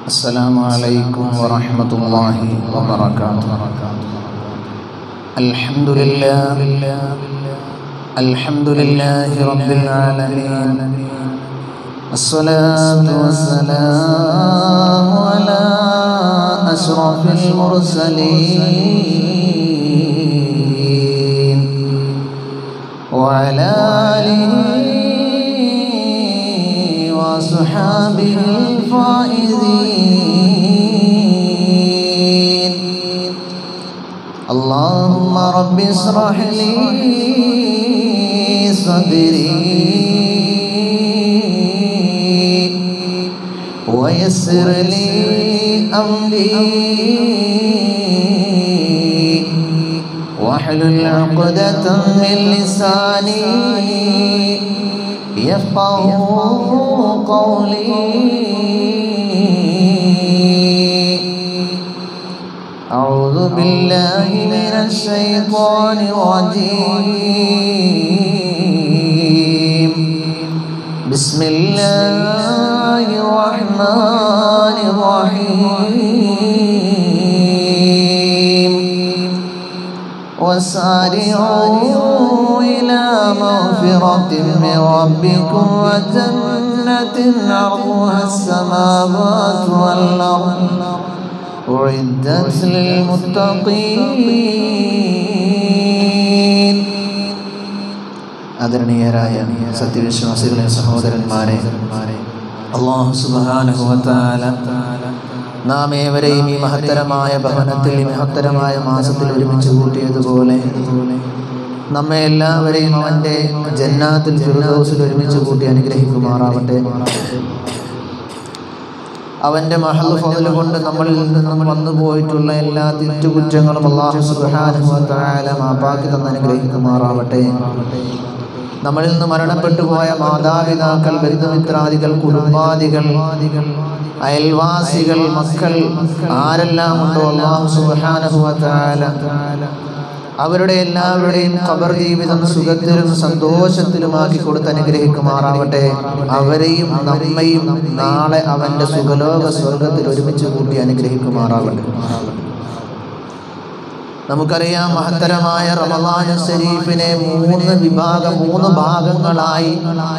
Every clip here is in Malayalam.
السلام عليكم ورحمة الله وبركاته الحمد لله الحمد لله رب العالمين الصلاة والسلام على أشرف المرسلين وعلى آله وصحابه الفائزين اللهم رب اشرح لي صدري ويسر لي أمري واحلل عقدة من لساني يفقه قولي أعوذ بالله من الشيطان الرجيم بسم الله الرحمن الرحيم وسارعوا إلى مغفرة من ربكم وجنة عرضها السماوات والأرض أعدت للمتقين ആദരണീയരായ സത്യവിശ്വാസികളെ സഹോദരന്മാരെ അള്ളാഹു സുബാനുഭവത്താല നാം ഏവരെയും ഈ മഹത്തരമായ ഭവനത്തിൽ ഈ മഹത്തരമായ മാസത്തിൽ ഒരുമിച്ച് കൂട്ടിയതുപോലെ നമ്മെ എല്ലാവരെയും അവൻ്റെ ജന്നാത്തിൽ ഫിറുദോസിൽ ഒരുമിച്ച് കൂട്ടി അനുഗ്രഹിക്കുമാറാവട്ടെ അവൻ്റെ മഹൽ ഫضل കൊണ്ട് നമ്മളിൽ നിന്നും വന്നു പോയിട്ടുള്ള എല്ലാ തെറ്റുകുറ്റങ്ങളും അള്ളാഹു സുബ്ഹാനഹു വ തആല മാപ്പാക്കി തന്ന് അനുഗ്രഹിക്കുമാറാവട്ടെ നമ്മളിൽ നിന്ന് മരണപ്പെട്ടു പോയ മാതാപിതാക്കൾ ബന്ധുമിത്രാദികൾ കുടുംബാദികൾ അയൽവാസികൾ മക്കൾ ആരെല്ലാം ഉണ്ടോ അള്ളാഹു സുബ്ഹാനഹു വ തആല അവരുടെ എല്ലാവരുടെയും ഖബർ ജീവിതം സുഖത്തിലും സന്തോഷത്തിലുമാക്കി കൊടുത്ത് അനുഗ്രഹിക്കുമാറാവട്ടെ അവരെയും നമ്മയും നാളെ അവന്റെ സുഖലോക സ്വർഗത്തിൽ ഒരുമിച്ച് കൂട്ടി അനുഗ്രഹിക്കുമാറാവട്ടെ നമുക്കറിയാം മഹത്തരമായ റമദാൻ ഷരീഫിനെ മൂന്ന് വിഭാഗം മൂന്ന് ഭാഗങ്ങളായി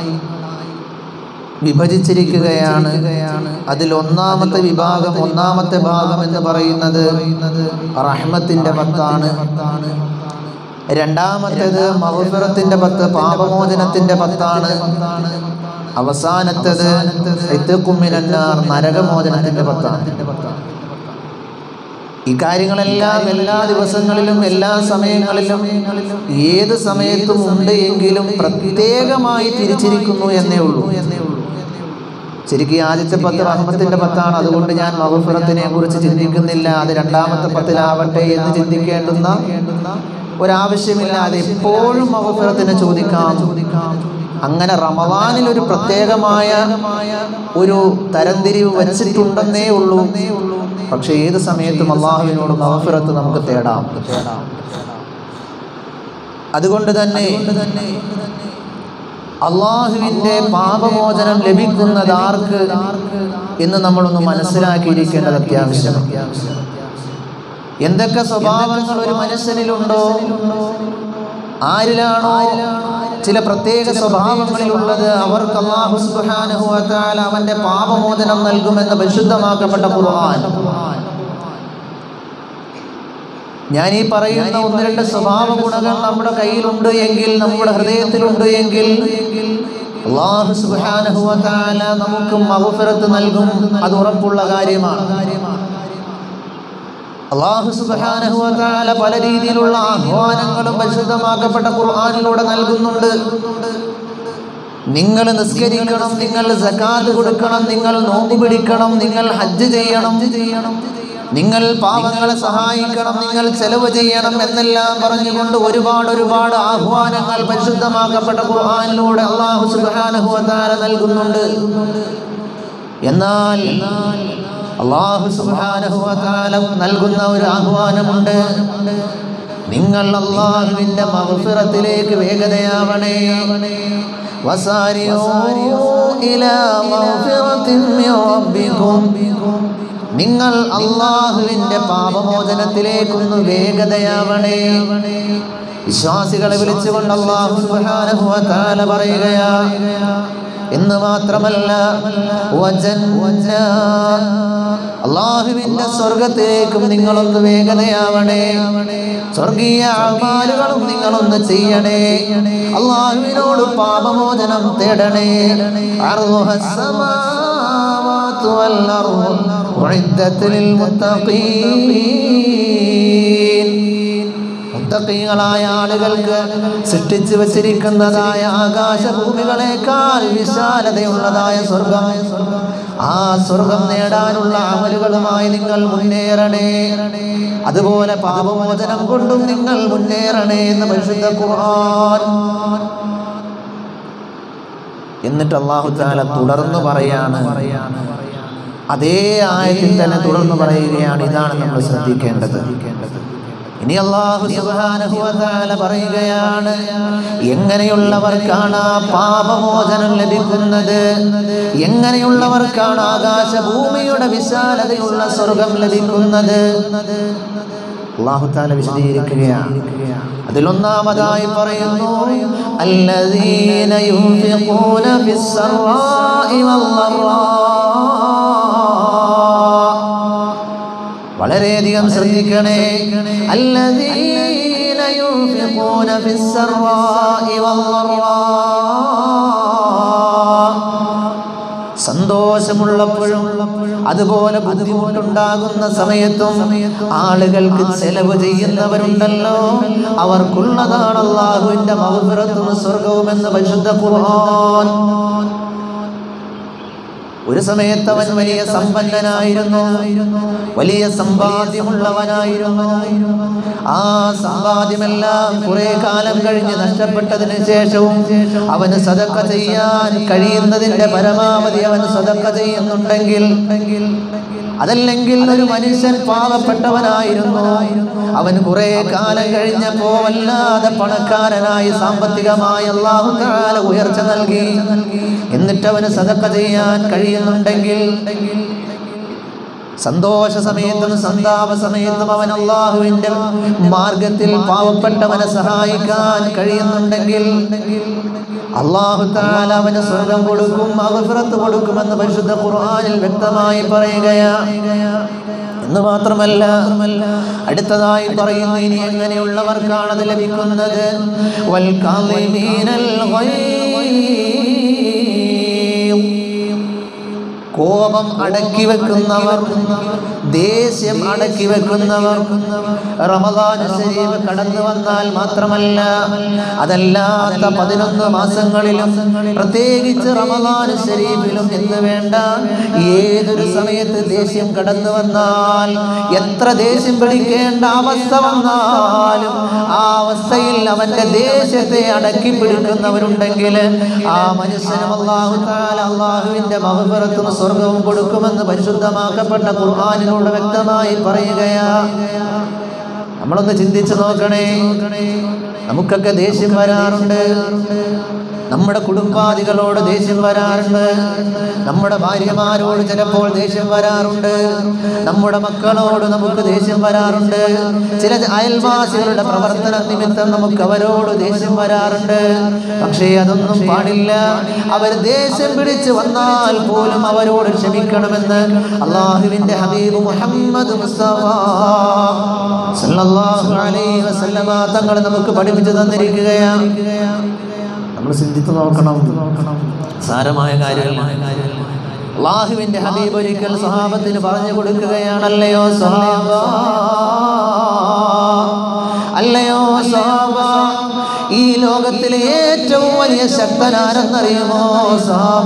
വിഭജിച്ചിരിക്കുകയാണ് അതിൽ ഒന്നാമത്തെ വിഭാഗം ഒന്നാമത്തെ ഭാഗം എന്ന് പറയുന്നത് റഹ്മത്തിന്റെ പത്താണ് രണ്ടാമത്തേത് മഹഫിറത്തിന്റെ പത്ത് പാപമോചനത്തിന്റെ പത്താണ് അവസാനത്തേത് ഇത്തുക്കുമ്മിനാർ നരകമോചനത്തിന്റെ പത്താണ് ഈ കാര്യങ്ങളെല്ലാം എല്ലാ ദിവസങ്ങളിലും എല്ലാ സമയങ്ങളിലും ഏത് സമയത്തും ഉണ്ട് എങ്കിലും പ്രത്യേകമായി തിരിച്ചിരിക്കുന്നു എന്നേ ഉള്ളൂ ശരിക്കും ആദ്യത്തെ പത്ത് റഹ്മത്തിന്റെ പത്താണ് അതുകൊണ്ട് ഞാൻ മഹഫിറത്തിനെ കുറിച്ച് ചിന്തിക്കുന്നില്ല അത് രണ്ടാമത്തെ പത്തിലാവട്ടെ എന്ന് ചിന്തിക്കേണ്ടുന്ന ഒരാവശ്യമില്ല അത് എപ്പോഴും മഹഫിറത്തിനെ ചോദിക്കാം അങ്ങനെ റമദാനിൽ ഒരു പ്രത്യേകമായ ഒരു തരംതിരിവ് വച്ചിട്ടുണ്ടെന്നേ ഉള്ളൂ പക്ഷെ ഏത് സമയത്തും അള്ളാഹുവിനോട് മഹഫിറത്ത് നമുക്ക് തേടാം അതുകൊണ്ട് തന്നെ അള്ളാഹുവിൻ്റെ പാപമോചനം ലഭിക്കുന്നത് ആർക്ക് എന്ന് നമ്മളൊന്ന് മനസ്സിലാക്കിയിരിക്കേണ്ടത് അത്യാവശ്യമാണ് എന്തൊക്കെ സ്വഭാവങ്ങൾ ഒരു മനുഷ്യനിലുണ്ടോ ആരിലാണോ ചില പ്രത്യേക സ്വഭാവങ്ങളിലുള്ളത് അവർക്ക് അള്ളാഹു സുബ്ഹാനഹു വ തആല അവന്റെ പാപമോചനം നൽകുമെന്ന് പരിശുദ്ധമാക്കപ്പെട്ട ഖുർആൻ ഞാൻ ഈ പറയുന്ന ഒന്ന് രണ്ട് സ്വഭാവ ഗുണങ്ങൾ നമ്മുടെ കയ്യിലുണ്ട് എങ്കിൽ നമ്മുടെ ഹൃദയത്തിലുണ്ട് എങ്കിൽ അള്ളാഹു സുബ്ഹാനഹു വ തആല നമുക്ക് മഗ്ഫിറത്ത് നൽകും അത് ഉറപ്പുള്ള കാര്യമാണ് അള്ളാഹു സുബ്ഹാനഹു വ തആല പല രീതിയിലുള്ള ആഹ്വാനങ്ങളും പരിശുദ്ധമാക്കപ്പെട്ട ഖുർആനിലൂടെ നൽകുന്നുണ്ട് നിങ്ങൾ നിസ്കരിക്കണം നിങ്ങൾ സകാത്ത് കൊടുക്കണം നിങ്ങൾ നോമ്പ് പിടിക്കണം നിങ്ങൾ ഹജ്ജ് ചെയ്യണം നിങ്ങൾ പാവങ്ങളെ സഹായിക്കണം നിങ്ങൾ ചെലവ് ചെയ്യണം എന്നെല്ലാം പറഞ്ഞുകൊണ്ട് ഒരുപാട് ഒരുപാട് ആഹ്വാനങ്ങൾ പരിശുദ്ധമാക്കപ്പെട്ട ഖുർആനിലൂടെ അള്ളാഹു സുബ്ഹാനഹു വ തആല നൽകുന്നുണ്ട് എന്നാൽ അള്ളാഹു സുബ്ഹാനഹു വ തആല നൽകുന്ന ഒരു ആഹ്വാനമുണ്ട് നിങ്ങൾ അള്ളാഹുവിന്റെ മഗ്ഫിറത്തിലേക്ക് വേഗതയാവണേ വസാരിയോ إلى مغفرة من ربكم നിങ്ങൾ അള്ളാഹുവിന്റെ പാപമോചനത്തിലേക്കൊന്ന് വേഗതയാവണേ വിശ്വാസികളെ വിളിച്ചുകൊണ്ട് അള്ളാഹു സുബ്ഹാനഹു വ തആല പറയുകയാ എന്ന് മാത്രമല്ല വജന്ന അള്ളാഹുവിന്റെ സ്വർഗത്തിലേക്കും നിങ്ങളൊന്ന് വേഗതയാവണേ സ്വർഗീയ അമാലുകളും നിങ്ങളൊന്ന് ചെയ്യണേ അള്ളാഹുവിനോട് പാപമോചനം തേടണേ അർളുഹസ്സമാവാതു വൽ അർള് ഉഇദ്ദത്ത് ലിൽ മുത്തഖീൻ മുത്തഖീങ്ങളായ ആളുകൾക്ക് സൃഷ്ടിച്ചു വച്ചിരിക്കുന്നതായ ആകാശഭൂമികളെക്കാൾ വിശാലതയുള്ളതായ സ്വർഗം ആ സ്വർഗം നേടാനുള്ള അമലുകളുമായി നിങ്ങൾ മുന്നേറണേ അതുപോലെ പാപമോചനം കൊണ്ടും നിങ്ങൾ മുന്നേറണേ എന്ന് പരിശുദ്ധ ഖുർആൻ എന്നിട്ട് അള്ളാഹു താല തുടർന്ന് പറയാണ് അതേ ആയത്തിൽ തന്നെ തുടർന്ന് പറയുകയാണ് ഇതാണ് നമ്മൾ ശ്രദ്ധിക്കേണ്ടത് ഇനി അള്ളാഹു സുബ്ഹാനഹു വ തആല പറയുകയാണ് എങ്ങനെയുള്ളവർക്കാണ് ആ പാപമോചനം ലഭിക്കുന്നത് എങ്ങനെയുള്ളവർക്കാണ് ആകാശഭൂമിയുടെ വിശാലതയുള്ള സ്വർഗം ലഭിക്കുന്നത് അള്ളാഹു താല വിശദീകരിക്കുകയാണ് അതിലൊന്നാമതായി പറയുന്നു അല്ലദീന യുൻഫിഖൂന ഫിസ്സറാഇ വല്ലറാ വളരെയധികം ശ്രദ്ധിക്കണേ الذين ينفقون في السراء والضراء സന്തോഷമുള്ളപ്പോഴും അതുപോലെ ബുദ്ധിമുട്ടുണ്ടാകുന്ന സമയത്തും ആളുകൾക്ക് ചെലവ് ചെയ്യുന്നവരുണ്ടല്ലോ അവർക്കുള്ളതാണ് അള്ളാഹുവിന്റെ മഹുറത്തും സ്വർഗവും എന്ന് പരിശുദ്ധ ഖുർആൻ ഒരു സമയത്ത് അവൻ വലിയ സമ്പന്നനായിരുന്നു വലിയ സമ്പാദ്യമുള്ളവനായിരുന്നു ആ സമ്പാദ്യമെല്ലാം കുറെ കാലം കഴിഞ്ഞ് നഷ്ടപ്പെട്ടതിന് ശേഷവും അവന് സതക്ക ചെയ്യാൻ കഴിയുന്നതിന്റെ പരമാവധി അവൻ സതക്ക ചെയ്യുന്നുണ്ടെങ്കിൽ അതല്ലെങ്കിൽ ഒരു മനുഷ്യൻ പാവപ്പെട്ടവനായിരുന്നു അവൻ കുറെ കാലം കഴിഞ്ഞപ്പോ വല്ലാതെ പണക്കാരനായി സാമ്പത്തികമായി അള്ളാഹു കാല ഉയർച്ച നൽകി എന്നിട്ട് അവന് സതക്ക ചെയ്യാൻ കഴിയുന്നുണ്ടെങ്കിൽ സന്തോഷ സമയത്തും സന്താപ സമയത്തും അവൻ അള്ളാഹുവിന്റെ മാർഗത്തിൽ പാവപ്പെട്ടവനെ സഹായിക്കാൻ കഴിയുന്നുണ്ടെങ്കിൽ അള്ളാഹു താല അവന് സ്വർഗം കൊടുക്കും മഗ്ഫിറത്ത് കൊടുക്കുമെന്ന് പരിശുദ്ധ ഖുർആനിൽ വ്യക്തമായി പറയുകയാ എന്ന് മാത്രമല്ല അടുത്തതായി പറയുന്നു ഇനി എങ്ങനെയുള്ളവർക്കാണ് അത് ലഭിക്കുന്നത് വൽ കാളിമീനൽ ഗൈം. കോപം അടക്കി വെക്കുന്നവർ ദേഷ്യം അടക്കി വെക്കുന്നവർ റമദാൻ ശരീഫ് കടന്നു വന്നാൽ മാത്രമല്ല അതല്ലാത്ത പതിനൊന്ന് മാസങ്ങളിലും പ്രത്യേകിച്ച് റമദാൻ ശരീഫിലും എന്ന് വേണ്ട ഏതൊരു സമയത്ത് ദേഷ്യം കടന്നു വന്നാൽ എത്ര ദേഷ്യം പിടിക്കേണ്ട അവസ്ഥ വന്നാലും ആ അവസ്ഥയിൽ അവന്റെ ദേഷ്യത്തെ അടക്കി പിടിക്കുന്നവരുണ്ടെങ്കിൽ ആ മനുഷ്യനും അള്ളാഹു താല അള്ളാഹുവിന്റെ മഹബറത്തും സ്വർഗവും കൊടുക്കുമെന്ന് പരിശുദ്ധമാക്കപ്പെട്ട ഖുർആാനിലൂടെ വ്യക്തമായി പറയുകയാ നമ്മളൊന്ന് ചിന്തിച്ചു നോക്കണേ നമുക്കൊക്കെ ദേഷ്യം വരാറുണ്ട് നമ്മുടെ കുടുംബാദികളോട് ദേഷ്യം വരാറുണ്ട് നമ്മുടെ ഭാര്യമാരോട് ചിലപ്പോൾ ദേഷ്യം വരാറുണ്ട് നമ്മുടെ മക്കളോട് നമുക്ക് ദേഷ്യം വരാറുണ്ട് ചില അയൽവാസികളുടെ പ്രവർത്തന നിമിത്തം നമുക്ക് അവരോട് ദേഷ്യം വരാറുണ്ട് പക്ഷേ അതൊന്നും പാടില്ല അവർ ദേഷ്യം പിടിച്ച് വന്നാൽ പോലും അവരോട് ക്ഷമിക്കണമെന്ന് അള്ളാഹുവിന്റെ ഹബീബ് മുഹമ്മദ് മുസ്തഫ സല്ലല്ലാഹു അലൈഹി വസല്ലമ തങ്ങൾ നമുക്ക് പഠിപ്പിച്ചു തന്നിരിക്കുകയാണ് നമ്മൾ ചിന്തിച്ചു നോക്കണം സാരമായ കാര്യമാണ് അള്ളാഹുവിന്റെ ഹബീബ് ഒരിക്കൽ സഹാബത്തിന് പറഞ്ഞു കൊടുക്കുകയാണല്ലയോ സഹാബ അല്ലയോ സഹാബ ഈ ലോകത്തിലെ ഏറ്റവും വലിയ ശക്തനാരെന്നറിയുമോ സഹാബ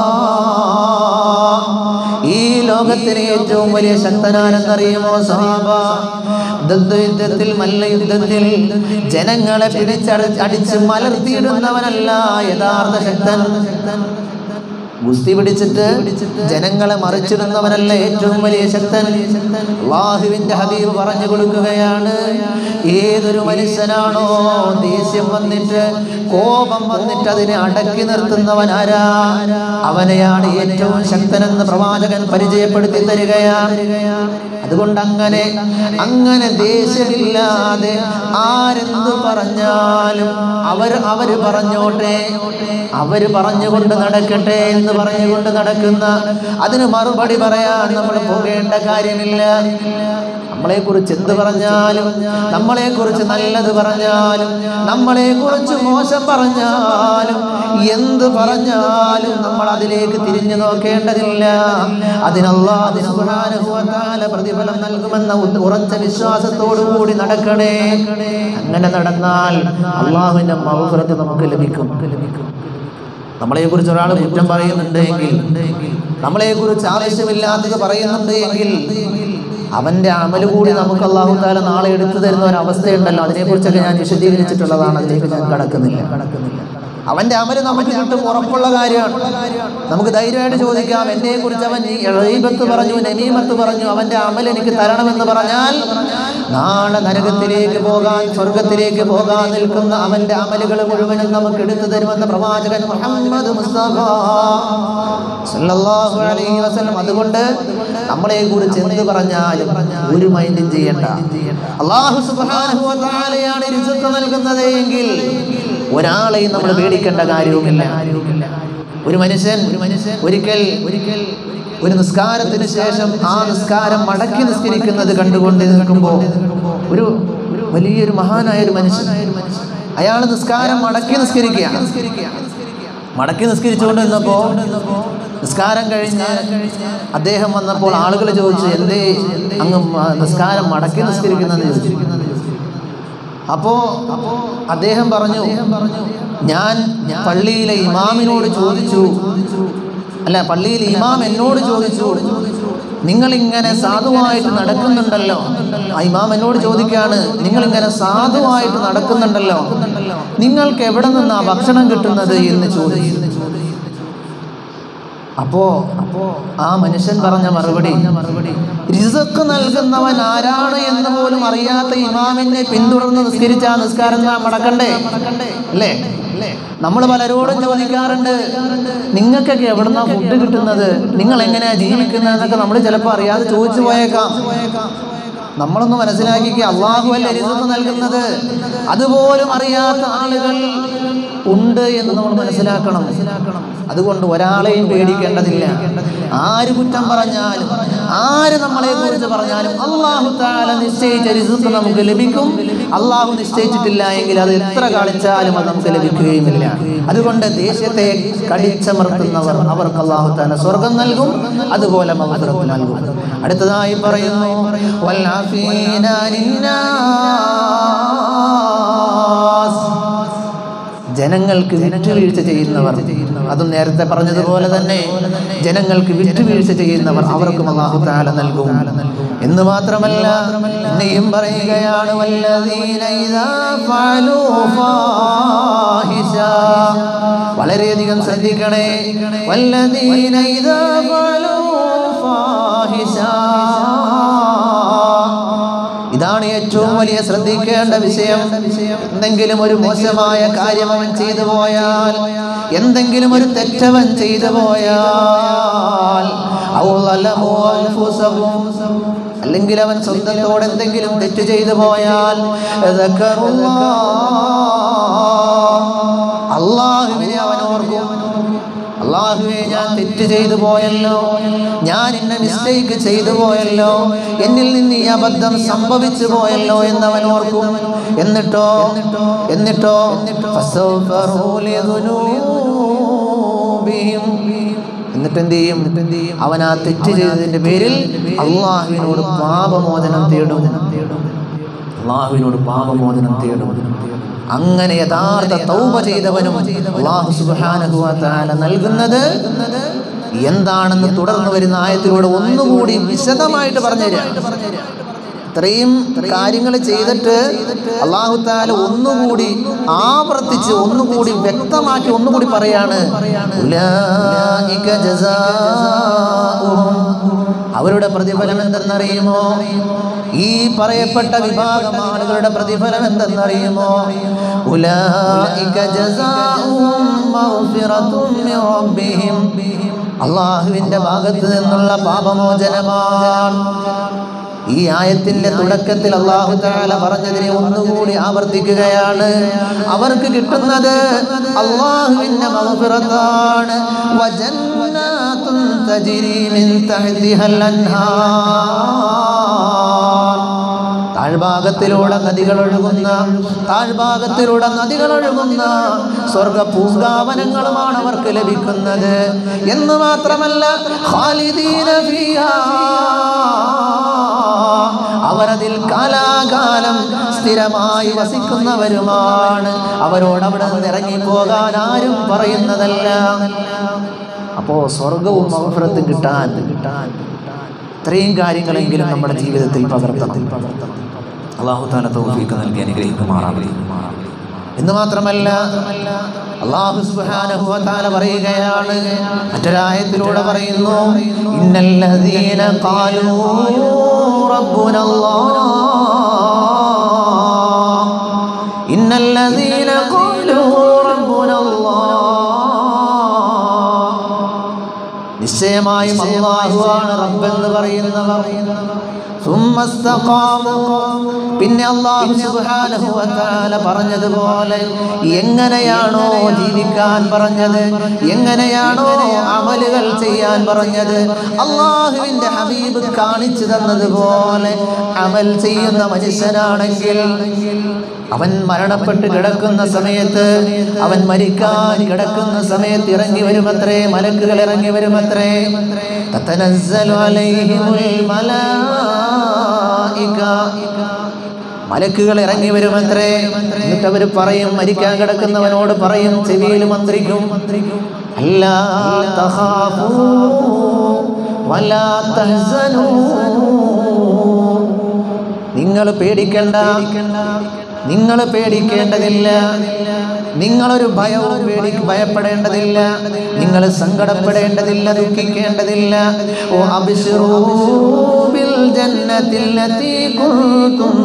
ഈ ലോകത്തിലെ ഏറ്റവും വലിയ ശക്തനാരെന്നറിയുമോ സഹാബ യുദ്ധത്തിൽ മല്ലയുദ്ധത്തിൽ ജനങ്ങളെ പിടിച്ചടി അടിച്ച് മലർത്തിയിടുന്നവനല്ല യഥാർത്ഥ ശക്തൻ ഗുസ്തി പിടിച്ചിട്ട് ജനങ്ങളെ മറിച്ചിടുന്നവനല്ല ഏറ്റവും വലിയ ശക്തൻ അള്ളാഹുവിന്റെ ഹബീബ് പറഞ്ഞു കൊടുക്കുകയാണ് ഏതൊരു മനുഷ്യനാണോ ദേഷ്യം വന്നിട്ട് കോപം വന്നിട്ട് അതിനെ അടക്കി നിർത്തുന്നവൻ ആരാ അവനെയാണ് ഏറ്റവും ശക്തനെന്ന് പ്രവാചകൻ പരിചയപ്പെടുത്തി തരികയാണ് അതുകൊണ്ട് അങ്ങനെ അങ്ങനെ ദേഷ്യമില്ലാതെ ആരെന്ത് പറഞ്ഞാലും അവർ അവര് പറഞ്ഞോട്ടെ അവര് പറഞ്ഞുകൊണ്ട് നടക്കട്ടെ എന്ന് പറഞ്ഞുകൊണ്ട് നടക്കുന്ന അതിന് മറുപടി പറയാൻ നമ്മൾ പോകേണ്ട കാര്യമില്ല നമ്മളെ കുറിച്ച് എന്ത് പറഞ്ഞാലും നമ്മളെ കുറിച്ച് നല്ലത് പറഞ്ഞാലും നമ്മളെ കുറിച്ച് മോശം പറഞ്ഞാലും എന്ത് പറഞ്ഞാലും നമ്മൾ അതിലേക്ക് തിരിഞ്ഞു നോക്കേണ്ടതില്ല അതിനല്ല അതിന് പ്രതിഫലം നൽകുമെന്ന ഉ- ഉറച്ച വിശ്വാസത്തോടു കൂടി നടക്കണേ അങ്ങനെ നടന്നാൽ അള്ളാഹുവിന്റെ മൗഫറത്ത് നമുക്ക് ലഭിക്കും ലഭിക്കും നമ്മളെ കുറിച്ച് ഒരാൾ കുറ്റം പറയുന്നുണ്ട് എങ്കിൽ നമ്മളെ കുറിച്ച് ആവശ്യമില്ലാത്തത് പറയുന്നുണ്ട് എങ്കിൽ അവന്റെ അമല് കൂടി നമുക്ക് അള്ളാഹു താല നാളെ എടുത്തു തരുന്ന ഒരു അവസ്ഥയുണ്ടല്ലോ അതിനെക്കുറിച്ചൊക്കെ ഞാൻ വിശദീകരിച്ചിട്ടുള്ളതാണ് അതിലേക്ക് ഞാൻ കടക്കുന്നില്ല കടക്കുന്നില്ല അവന്റെ അമല് നമുക്ക് കിട്ടും ഉറപ്പുള്ള കാര്യമാണ് നമുക്ക് ധൈര്യമായിട്ട് ചോദിക്കാം എന്നെ കുറിച്ച് അവൻ ഈ റീബത്ത് പറഞ്ഞു നമീമത്ത് പറഞ്ഞു അവന്റെ അമൽ എനിക്ക് തരണമെന്ന് പറഞ്ഞാൽ നാളെ നരകത്തിലേക്ക് പോകാൻ സ്വർഗത്തിലേക്ക് പോകാൻ നിൽക്കുന്ന അവന്റെ അമലുകൾ മുഴുവനും നമുക്ക് എടുത്തു തരുമെന്ന് പ്രവാചകൻ മുഹമ്മദ് മുസ്തഫ സല്ലല്ലാഹു അലൈഹി വസല്ലം അതുകൊണ്ട് നമ്മളെ കുറിച്ച് എന്ത് പറഞ്ഞാലും ഒരു മൈൻഡും ചെയ്യണ്ട അള്ളാഹു സുബ്ഹാനഹു വ തആലയാണ് റിസ്ക് നൽകുന്നത് എങ്കിൽ ഒരാളെയും നമ്മൾ പേടിക്കേണ്ട കാര്യവുമില്ല ഒരു മനുഷ്യൻ ഒരു മനുഷ്യൻ ഒരിക്കൽ ഒരിക്കൽ ഒരു നിസ്കാരത്തിന് ശേഷം ആ നിസ്കാരം മടക്കി നിസ്കരിക്കുന്നത് കണ്ടുകൊണ്ട് നിൽക്കുമ്പോൾ ഒരു ഒരു വലിയൊരു മഹാനായ ഒരു മനുഷ്യൻ അയാൾ നിസ്കാരം മടക്കി നിസ്കരിക്കുകയാണ് മടക്കി നിസ്കരിച്ചുകൊണ്ട് നിന്നപ്പോ നിസ്കാരം കഴിഞ്ഞ് അദ്ദേഹം വന്നപ്പോൾ ആളുകൾ ചോദിച്ചു എന്തേ അങ്ങ് മ- നിസ്കാരം മടക്കി നിസ്കരിക്കുന്നെന്ന് ചോദിച്ചു അപ്പോ അദ്ദേഹം പറഞ്ഞു ഞാൻ പള്ളിയിലെ ഇമാമിനോട് ചോദിച്ചു അല്ല പള്ളിയിലെ ഇമാം എന്നോട് ചോദിച്ചു നിങ്ങൾ ഇങ്ങനെ സാധുവായിട്ട് നടക്കുന്നുണ്ടല്ലോ ആ ഇമാം എന്നോട് ചോദിക്കുകയാണ് നിങ്ങൾ ഇങ്ങനെ സാധുവായിട്ട് നടക്കുന്നുണ്ടല്ലോ നിങ്ങൾക്ക് എവിടെ നിന്നാ ഭക്ഷണം കിട്ടുന്നത് എന്ന് ചോദിച്ചു അപ്പോ അപ്പോ ആ മനുഷ്യൻ പറഞ്ഞ മറുപടി മറുപടി റിസക്ക് നൽകുന്നവൻ ആരാണ് എന്ന് പോലും അറിയാത്ത ഇമാമിനെ പിന്തുടർന്ന് നിസ്കരിച്ച ആ നിസ്കാരം നാം മടക്കണ്ടേ അല്ലേ നമ്മൾ പലരോടും ചോദിക്കാറുണ്ട് നിങ്ങൾക്കൊക്കെ എവിടുന്നാ ഫുഡ് കിട്ടുന്നത് നിങ്ങൾ എങ്ങനെയാ ജീവിക്കുന്നത് എന്നൊക്കെ നമ്മൾ ചിലപ്പോൾ അറിയാതെ ചോദിച്ചു പോയേക്കാം നമ്മളൊന്ന് മനസ്സിലാക്കിക്കുക അള്ളാഹു അല്ല റിസക്ക് നൽകുന്നത് അതുപോലും അറിയാത്ത ആളുകൾ ഉണ്ട് എന്ന് നമ്മൾ മനസ്സിലാക്കണം അതുകൊണ്ട് ഒരാളെയും പേടിക്കേണ്ടതില്ല ആര് കുറ്റം പറഞ്ഞാലും ആര് നമ്മളെ കുറിച്ച് പറഞ്ഞാലും അള്ളാഹു താല നിശ്ചയിച്ച റിസുക്ക് നമുക്ക് ലഭിക്കും അള്ളാഹു നിശ്ചയിച്ചിട്ടില്ല എങ്കിൽ അത് എത്ര കളിച്ചാലും അത് നമുക്ക് ലഭിക്കുകയുമില്ല അതുകൊണ്ട് ദേശത്തെ കടിച്ചമർത്തുന്നവർ അവർക്ക് അള്ളാഹു താല സ്വർഗം നൽകും അതുപോലെ മഹുറത്ത് നൽകും അടുത്തതായി പറയുന്നു വല്ലാഫീന ലിന്നാസ് ജനങ്ങൾക്ക് വിട്ടുവീഴ്ച ചെയ്യുന്നവർ അതും നേരത്തെ പറഞ്ഞതുപോലെ തന്നെ ജനങ്ങൾക്ക് വിട്ടുവീഴ്ച ചെയ്യുന്നവർ അവർക്കും അള്ളാഹു താല നൽകും എന്ന് മാത്രമല്ല എന്നെയും പറയുകയാണ് വല്ലദീന ഇദാ ഫഅലൂ ഫാഹിശ. വളരെയധികം ശ്രദ്ധിക്കണേ വല്ലദീന ഇദാ ഫഅലൂ ഫാഹിശ. ഇതാണ് ഏറ്റവും വലിയ ശ്രദ്ധിക്കേണ്ട വിഷയം എന്തെങ്കിലും ഒരു മോശമായ കാര്യം അവൻ ചെയ്തു പോയാൽ എന്തെങ്കിലും ഒരു തെറ്റവൻ ചെയ്തു പോയാൽ ഔ ളലമു അൻഫുസഹും. അല്ലെങ്കിൽ അവൻ സ്വന്തത്തോട് എന്തെങ്കിലും തെറ്റ് ചെയ്തു പോയാൽ അള്ളാഹുവിനെ അവൻ ഓർക്കും അള്ളാഹുവെ ഞാൻ തെറ്റ് ചെയ്തു പോയല്ലോ ഞാൻ ഇന്ന മിസ്റ്റേക്ക് ചെയ്തു പോയല്ലോ എന്നിൽ നിന്ന് ഈ അബദ്ധം സംഭവിച്ചു പോയല്ലോ എന്നവൻ ഓർക്കും എന്നിട്ടോ എന്നിട്ടോ ഫസ്തഗ്ഫറൂ ലിദുനൂബിഹിം. എന്നിട്ട് എന്ത് ചെയ്യും അവൻ ആ തെറ്റ് ചെയ്തതിന്റെ പേരിൽ അള്ളാഹുവിനോട് പാപമോചനം തേടും അള്ളാഹുവിനോട് പാപമോചനം തേടും അങ്ങനെ യഥാർത്ഥ തൗബ ചെയ്തവനും അള്ളാഹു സുബ്ഹാനഹു വ തആല നൽകുന്നത് എന്താണെന്ന് തുടർന്ന് വരുന്ന ആയത്തിലൂടെ ഒന്നുകൂടി വിശദമായിട്ട് പറഞ്ഞുതരാം ഇത്രയും കാര്യങ്ങൾ ചെയ്തിട്ട് അള്ളാഹു താല ഒന്നുകൂടി ആവർത്തിച്ച് ഒന്നുകൂടി വ്യക്തമാക്കി ഒന്നുകൂടി പറയാണ് ഉലായിക ജസാഉഹും. അവരുടെ പ്രതിഫലം എന്തെന്നറിയുമോ ഈ പറയപ്പെട്ട വിഭാഗം ആളുകളുടെ പ്രതിഫലം എന്തെന്നറിയുമോ ഉലായിക ജസാഉഹും മഗ്ഫിറത്തും മിൻ റബ്ബിഹിം. അള്ളാഹുവിന്റെ ഭാഗത്ത് നിന്നുള്ള പാപമോചനമാണ് ഈ ആയത്തിന്റെ തുടക്കത്തിൽ അള്ളാഹു താല പറഞ്ഞതിനെ ഒന്നുകൂടി ആവർത്തിക്കുകയാണ് അവർക്ക് കിട്ടുന്നത് അള്ളാഹുവിന്റെ മഹഫിറത്താണ് വജന്നാത്തുൻ തജ്രി മിൻ തഹ്തിഹൽ അൻഹാർ താഴ്ഭാഗത്തിലൂടെ നദികൾ ഒഴുകുന്ന താഴ്ഭാഗത്തിലൂടെ നദികൾ ഒഴുകുന്ന സ്വർഗ പൂങ്കാവനങ്ങളുമാണ് അവർക്ക് ലഭിക്കുന്നത് എന്ന് മാത്രമല്ല ഖാലിദീന ഫീഹാ അവരതിൽ കാലാകാലം സ്ഥിരമായി വസിക്കുന്നവരുമാണ് അവരോട് അവിടെ നിന്ന് ഇറങ്ങിപ്പോകാൻ ആരും പറയുന്നതല്ല അപ്പോ സ്വർഗവും മഹഫറത്തും കിട്ടാൻ കിട്ടാൻ ഇത്രയും കാര്യങ്ങളെങ്കിലും നമ്മുടെ ജീവിതത്തിൽ പകർത്തണം അള്ളാഹു താല തൗഫീഖ് നൽകി അനുഗ്രഹിക്കുമാറാവട്ടെ എന്ന് മാത്രമല്ല അള്ളാഹു സുബ്ഹാനഹു വ തആല പറയുകയാണ് മറ്റൊരായത്തിലൂടെ പറയുന്നു ഇന്നല്ലദീന ഖാലൂ റബ്ബുനല്ലാഹ് ഇന്നല്ലദീന ഖാലൂ റബ്ബുനല്ലാഹ് നിശ്ചയമായും അള്ളാഹുവാണ് റബ്ബെന്ന് പറയുന്നവർ ثم استقاموا. പിന്നെ അള്ളാഹു സുബ്ഹാനഹു വ തആല പറഞ്ഞതുപോലെ എങ്ങനെയാണോ ജീവിക്കാൻ പറഞ്ഞത് എങ്ങനെയാണോ അമലുകൾ ചെയ്യാൻ പറഞ്ഞത് അള്ളാഹുവിന്റെ ഹബീബ് കാണിച്ചു തന്നതുപോലെ അമൽ ചെയ്യുന്ന മനുഷ്യനാണെങ്കിൽ അവൻ മരണപ്പെട്ട് കിടക്കുന്ന സമയത്ത് അവൻ മരിക്കാൻ കിടക്കുന്ന സമയത്ത് ഇറങ്ങി വരുമത്രേ മലക്കുകൾ ഇറങ്ങി വരുമത്രേ തത്തനസ്സലു അലൈഹിമുൽ മലായിക മലക്കുകൾ ഇറങ്ങി വരുമത്രേ എന്നിട്ട് അവർ പറയും മരിക്കാൻ കിടക്കുന്നവനോട് പറയും ചെവിയിൽ മന്ത്രിക്കും അല്ലാ തഖാഫൂ വലാ തഹ്സനൂ നിങ്ങൾ പേടിക്കണ്ട നിങ്ങൾ പേടിക്കേണ്ടതില്ല നിങ്ങളൊരു ഭയവും പേടി ഭയപ്പെടേണ്ടതില്ല നിങ്ങൾ സങ്കടപ്പെടേണ്ടതില്ല ദുഃഖിക്കേണ്ടതില്ല ഓ അബ്ശിറൂ ബിൽ ജന്നത്തില്ലത്തി കുൻതും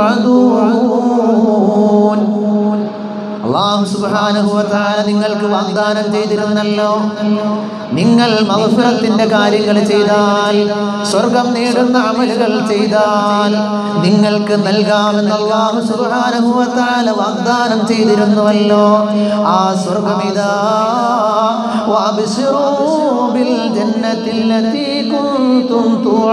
തുഅദൂൻ അള്ളാഹു സുബ്ഹാനഹു വ തആല നിങ്ങൾക്ക് വാഗ്ദാനം ചെയ്തിരുന്നല്ലോ നിങ്ങൾ മഗ്ഫിറത്തിന്റെ കാര്യങ്ങൾ ചെയ്താൽ സ്വർഗം നേടുന്ന അമലുകൾ ചെയ്താൽ നിങ്ങൾക്ക് നൽകാമെന്ന് അള്ളാഹു സുബ്ഹാനഹു വ തആല വാഗ്ദാനം ചെയ്തിരുന്നുവല്ലോ ആ സ്വർഗം ഇതാ വഅബ്ശിറൂ ബിൽ ജന്നത്തില്ലതി കുൻതും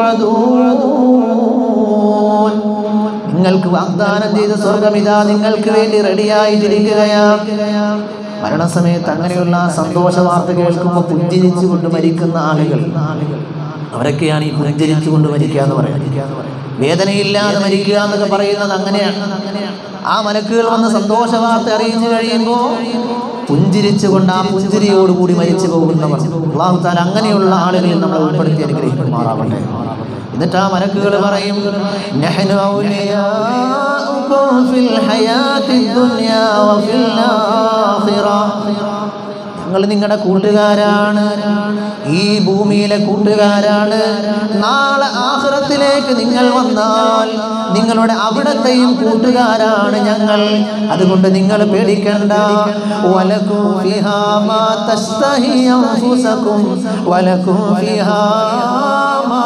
തുഅദൂൻ നിങ്ങൾക്ക് വാഗ്ദാനം ചെയ്ത സ്വർഗം ഇതാ നിങ്ങൾക്ക് വേണ്ടി റെഡിയായി തിരിക്കുകയാ മരണസമയത്ത് അങ്ങനെയുള്ള സന്തോഷ വാർത്ത കേൾക്കുമ്പോൾ പുഞ്ചിരിച്ചുകൊണ്ട് മരിക്കുന്ന ആളുകൾ അവരൊക്കെയാണ് ഈ പുഞ്ചിരിച്ചുകൊണ്ട് മരിക്കുക എന്ന് പറയുന്നത് വേദനയില്ലാതെ മരിക്കുക എന്നൊക്കെ പറയുന്നത് അങ്ങനെയാണ് ആ മലക്കുകൾ വന്ന് സന്തോഷ വാർത്ത അറിയിച്ചു കഴിയുമ്പോൾ പുഞ്ചിരിച്ചുകൊണ്ട് ആ പുഞ്ചിരിയോടുകൂടി മരിച്ചു പോകുന്നവർ അള്ളാഹു താല അങ്ങനെയുള്ള ആളുകളിൽ നമ്മൾ ഉൾപ്പെടുത്തി അനുഗ്രഹിക്കുമാറാവട്ടെ എന്നിട്ട് ആ മലക്കുകൾ പറയും "നഹ്നു ഔലിയാഉകും ഫിൽ ഹയാത്തി ദുനിയാ വഫിൽ ആഖിറ." ഞങ്ങൾ നിങ്ങളുടെ കൂട്ടുകാരാണ് ഈ ഭൂമിയിലെ കൂട്ടുകാരാണ് നാളെ ആഹ്റത്തിലേക്ക് നിങ്ങൾ വന്നാൽ നിങ്ങളുടെ അവിടത്തെയും കൂട്ടുകാരാണ് ഞങ്ങൾ അതുകൊണ്ട് നിങ്ങൾ പേടിക്കണ്ട വലക്കും ഫിഹാ മാ തസ്തഹി അൻഫുസകും വലക്കും ഫിഹാ മാ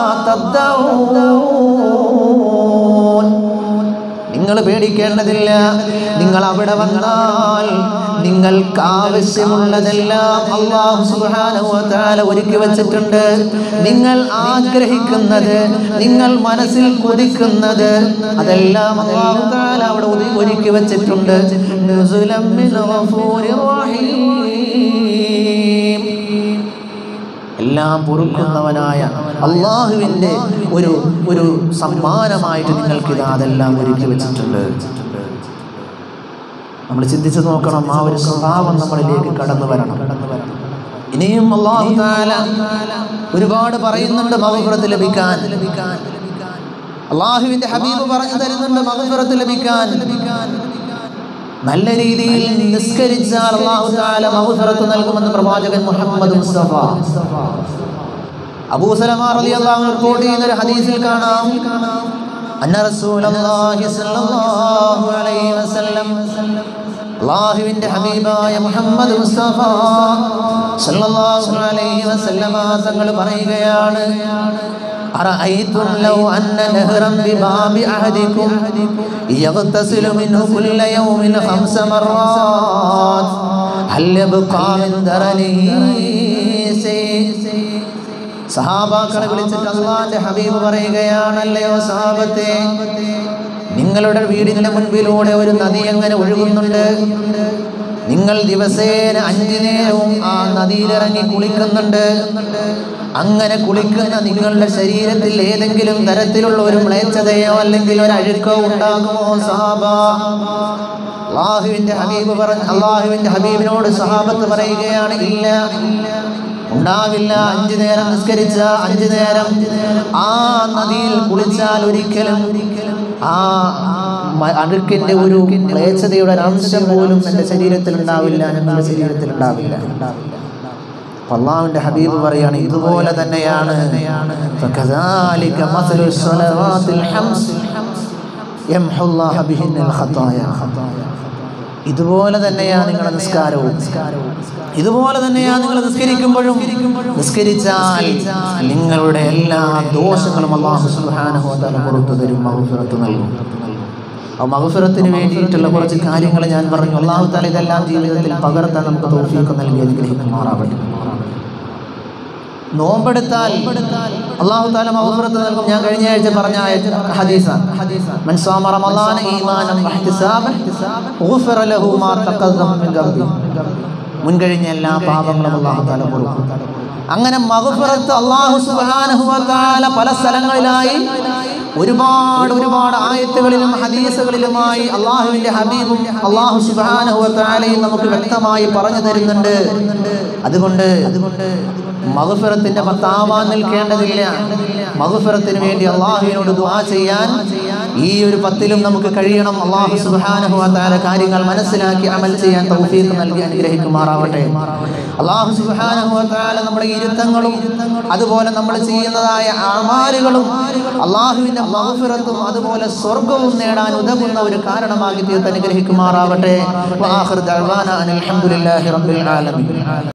തദ്ദഊൻ നിങ്ങൾ പേടിക്കേണ്ടതില്ല നിങ്ങൾ അവിടെ വന്നാൽ നിങ്ങൾക്ക് ആവശ്യമുള്ളതെല്ലാം അള്ളാഹു സുബ്ഹാനഹു വ തആല ഒരുക്കി വച്ചിട്ടുണ്ട് നിങ്ങൾ ആഗ്രഹിക്കുന്നത് നിങ്ങൾ മനസ്സിൽ കൊതിക്കുന്നത് അതെല്ലാം അള്ളാഹു തആല അവിടെ ഒതു- ഒരുക്കി വച്ചിട്ടുണ്ട് നുസുലം മിൻ ഗഫൂരിർ റഹീം എല്ലാം പൊറുക്കുന്നവനായ അള്ളാഹുവിൻ്റെ ഒരു ഒരു സമ്മാനമായിട്ട് നിങ്ങൾക്ക് ഇത് അതെല്ലാം ഒരുക്കി വെച്ചിട്ടുണ്ട് നമ്മൾ ചിന്തിച്ചു നോക്കണം ആ ഒരു സ്വഭാവം നമ്മളിലേക്ക് കടന്നു വരണം ഇനിയും അള്ളാഹു താല ഒരുപാട് പറയുന്നുണ്ട് മഹഫറത്ത് ലഭിക്കാൻ അള്ളാഹുവിന്റെ ഹബീബ് പറഞ്ഞു തരുന്നുണ്ട് മഗ്ഫിറത്ത് ലഭിക്കാൻ നല്ല രീതിയിൽ നിസ്കരിച്ചാൽ അള്ളാഹു താല മഗ്ഫിറത്ത് നൽകുമെന്ന് പ്രവാചകൻ മുഹമ്മദ് മുസ്തഫ അബൂ സലമ റളിയല്ലാഹു അൻഹു റിപ്പോർട്ട് ചെയ്യുന്ന ഒരു ഹദീസിൽ കാണാം അന്ന റസൂലല്ലാഹി സ്വല്ലല്ലാഹു അലൈഹി വസല്ലം അള്ളാഹുവിന്റെ ഹബീബായ മുഹമ്മദ് മുസ്തഫ സല്ലല്ലാഹു അലൈഹി വസല്ലമ തങ്ങൾ പറയുകയാണ് أرأيتم لو أن نهرا بباب أحدكم يغتسل منه كل يوم خمس مرات هل يبقى من درنه شيء സഹാബാക്കളെ വിളിച്ചിട്ട് അള്ളാന്റെ ഹബീബ് പറയുകയാണല്ലയോ സഹാബത്തെ നിങ്ങളുടെ വീടിന്റെ മുൻപിലൂടെ ഒരു നദി എങ്ങനെ ഒഴുകുന്നുണ്ട് നിങ്ങൾ ദിവസേന അഞ്ചു നേരവും ആ നദിയിലിറങ്ങി കുളിക്കുന്നുണ്ട് അങ്ങനെ കുളിക്കുന്ന നിങ്ങളുടെ ശരീരത്തിൽ ഏതെങ്കിലും തരത്തിലുള്ള ഒരു മ്ലേച്ഛതയോ അല്ലെങ്കിൽ ഒരു അഴുക്കോ ഉണ്ടാകുമോ സഹാബ അള്ളാഹുവിന്റെ ഹബീബ് പറഞ്ഞ അള്ളാഹുവിന്റെ ഹബീബിനോട് സഹാബത്ത് പറയുകയാണ് ഇല്ല ഉണ്ടാവില്ല അഞ്ചു നേരം നിസ്കരിച്ച അഞ്ചു നേരം ആ നദിയിൽ കുളിച്ചാൽ ഒരിക്കലും ആ മ- അഴുക്കിന്റെ ഒരു ക്ലേച്ഛതയുടെ ഒരു അംശം പോലും എൻ്റെ ശരീരത്തിൽ ഉണ്ടാവില്ല ഞങ്ങളുടെ ശരീരത്തിൽ ഉണ്ടാവില്ല അപ്പൊ അള്ളാഹുവിന്റെ ഹബീബ് പറയാണ് ഇതുപോലെ തന്നെയാണ് فكذلك مثل الصلوات الخمس يمحو الله بهن الخطايا ഇതുപോലെ തന്നെയാണ് നിങ്ങളുടെ നിസ്കാരവും ഇതുപോലെ തന്നെയാണ് നിങ്ങൾ നിസ്കരിക്കുമ്പോഴും നിസ്കരിച്ചാൽ നിങ്ങളുടെ എല്ലാ ദോഷങ്ങളും അള്ളാഹു സുബ്ഹാനഹു വ തആല പുറത്തു തരും മഗ്ഫിറത്ത് നൽകും ആ മഗ്ഫിറത്തിന് വേണ്ടിയിട്ടുള്ള കുറച്ച് കാര്യങ്ങൾ ഞാൻ പറഞ്ഞു അള്ളാഹു താല ഇതെല്ലാം ജീവിതത്തിൽ പകർത്താൻ നമുക്ക് തൗഫീഖ് നൽകി അനുഗ്രഹിക്കുമാറാവട്ടെ നോമ്പെടുത്താൽ അള്ളാഹു താല മഗ്ഫിറത്ത് നൽകും ഞാൻ കഴിഞ്ഞ ആഴ്ച പറഞ്ഞ ആയ- ഹദീസാണ് മൻ സാമ റമളാന ഈമാനം വഹ്തിസാബൻ ഗുഫിറ ലഹു മാ തഖദ്ദമ മിൻ ദംബി മുൻകഴിഞ്ഞ എല്ലാ പാപങ്ങളും അള്ളാഹു താല കൊടുക്കും അങ്ങനെ മഗ്ഫിറത്ത് അള്ളാഹു സുബ്ഹാനഹു വ തആല പല സ്ഥലങ്ങളിലായി ഒരുപാട് ഒരുപാട് ആയത്തുകളിലും ഹദീസുകളിലുമായി അള്ളാഹുവിന്റെ ഹബീബും അള്ളാഹു സുബ്ഹാനഹു വ തആലയും നമുക്ക് വ്യക്തമായി പറഞ്ഞു തരുന്നുണ്ട് അതുകൊണ്ട് അതുകൊണ്ട് മഗ്ഫിറത്തിന്റെ പത്താവാൻ നിൽക്കേണ്ടതില്ല മഗ്ഫിറത്തിന് വേണ്ടി അള്ളാഹുവിനോട് ദുആ ചെയ്യാൻ ഈ ഒരു പത്തിലും നമുക്ക് കഴിയണം അള്ളാഹു സുബ്ഹാനഹു വ തആല കാര്യങ്ങൾ മനസ്സിലാക്കി അമൽ ചെയ്യാൻ തൗഫീഖ് നൽകി അനുഗ്രഹിക്കുമാറാവട്ടെ അള്ളാഹു സുബ്ഹാനഹു വ തആല നമ്മുടെ ഇരുത്തങ്ങളും അതുപോലെ നമ്മൾ ചെയ്യുന്നതായ ആമാലുകളും അള്ളാഹുവിന്റെ മഗ്ഫിറത്തും അതുപോലെ സ്വർഗവും നേടാൻ ഉതകുന്ന ഒരു കാരണമാക്കി തീർത്ത് അനുഗ്രഹിക്കുമാറാവട്ടെ വാഹിർ ദഅ്വാന അനിൽ ഹംദുലില്ലാഹി റബ്ബിൽ ആലമീൻ